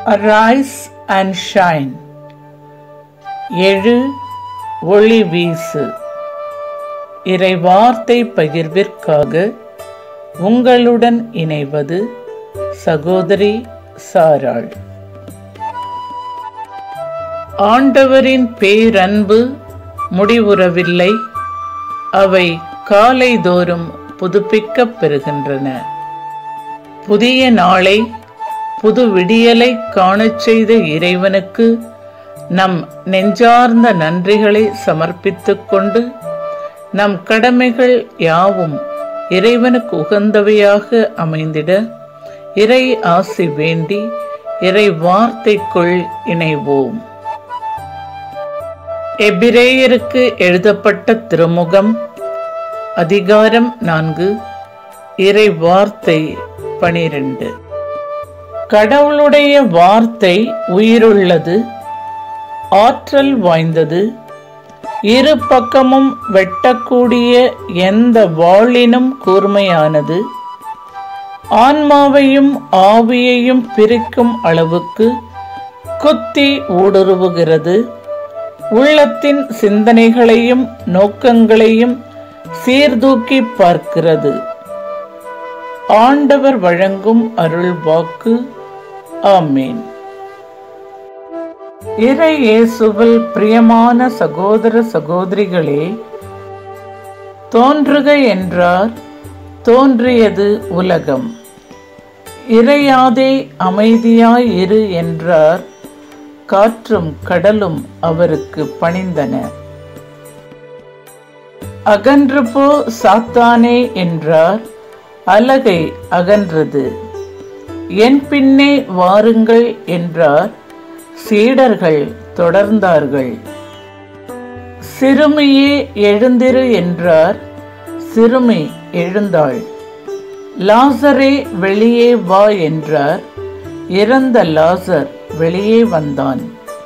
Arise and shine. எழு ஒளி வீசு இறைவார்த்தை பகிர்விற்காக உங்களுடன் இணைவது சகோதரி சாராள் ஆண்டவரின் பேரன்பு முடிவுறவில்லை அவை காலைதோறும் புதுப்பிக்கப் பெறுகின்றன புதிய நாளை புது விடியலை காணச் செய்த இறைவனுக்கு நம் நெஞ்சார்ந்த நன்றிகளை சமர்ப்பித்துக் கொண்டு நம் கடமைகள் யாவும் இறைவனுக்கு உகந்தவையாக அமைந்திட இறை ஆசி வேண்டி இறை வார்த்தைக்குள் இணைவோம் எபிரேயருக்கு எழுதப்பட்ட திருமுகம் அதிகாரம் நான்கு இறை வார்த்தை பனிரெண்டு கடவுளுடைய வார்த்தை உயிருள்ளது ஆற்றல் வாய்ந்தது இரு பக்கமும் வெட்டக்கூடிய எந்த வாளினும் கூர்மையானது ஆன்மாவையும் ஆவியையும் பிரிக்கும் அளவுக்கு குத்தி ஊடுருவுகிறது உள்ளத்தின் சிந்தனைகளையும் நோக்கங்களையும் சீர்தூக்கி பார்க்கிறது ஆண்டவர் வழங்கும் அருள் வாக்கு ஆமீன் இறை இயேசுவில் பிரியமான சகோதர சகோதரிகளே தோன்றுக என்றார் தோன்றியது உலகம் இறையாதே அமைதியாய் இரு என்றார் காற்றும் கடலும் அவருக்கு பணிந்தன அகன்று போ சாத்தானே என்றார் அலகை அகன்றது என் பின்னே வாருங்கள் என்றார் சீடர்கள் தொடர்ந்தார்கள் சிறுமியே எழுந்திரு என்றார் சிறுமி எழுந்தாள் லாசரே வெளியே வா என்றார் இறந்த லாசர் வெளியே வந்தான்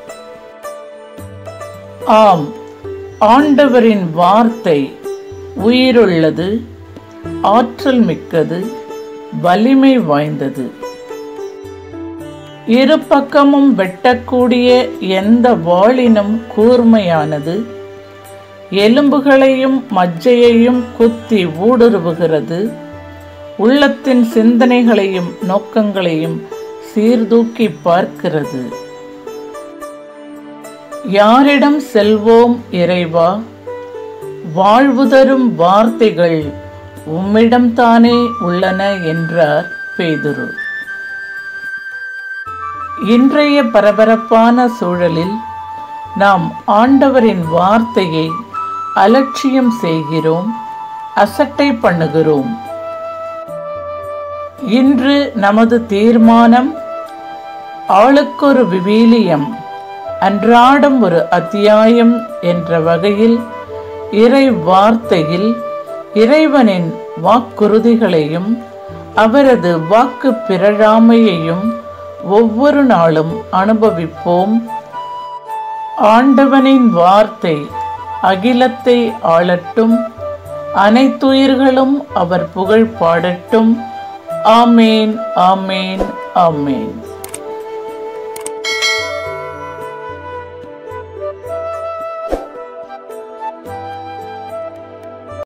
ஆம் ஆண்டவரின் வார்த்தை உயிருள்ளது ஆற்றல் மிக்கது வலிமை வாய்ந்தது இரு பக்கமும் வெட்டக்கூடிய எந்த வாளினும் கூர்மையானது எலும்புகளையும் மஜ்ஜையையும் குத்தி ஊடுருவுகிறது உள்ளத்தின் சிந்தனைகளையும் நோக்கங்களையும் சீர்தூக்கி பார்க்கிறது யாரிடம் செல்வோம் இறைவா வாழ்வு தரும் வார்த்தைகள் உம்மிடம்தானே உள்ளன என்றார் பேதுரு இன்றைய பரபரப்பான சூழலில் நாம் ஆண்டவரின் வார்த்தையை அலட்சியம் செய்கிறோம் அசட்டை பண்ணுகிறோம் இன்று நமது தீர்மானம் ஆளுக்கொரு விவிலியம் அன்றாடம் ஒரு அத்தியாயம் என்ற வகையில் இறை வார்த்தையில் இறைவனின் வாக்குறுதிகளையும் அவரது வாக்கு பிறழாமையையும் ஒவ்வொரு நாளும் அனுபவிப்போம் ஆண்டவனின் வார்த்தை அகிலத்தை ஆளட்டும் அனைத்துயிர்களும் அவர் புகழ் பாடட்டும் ஆமேன் ஆமேன் ஆமேன்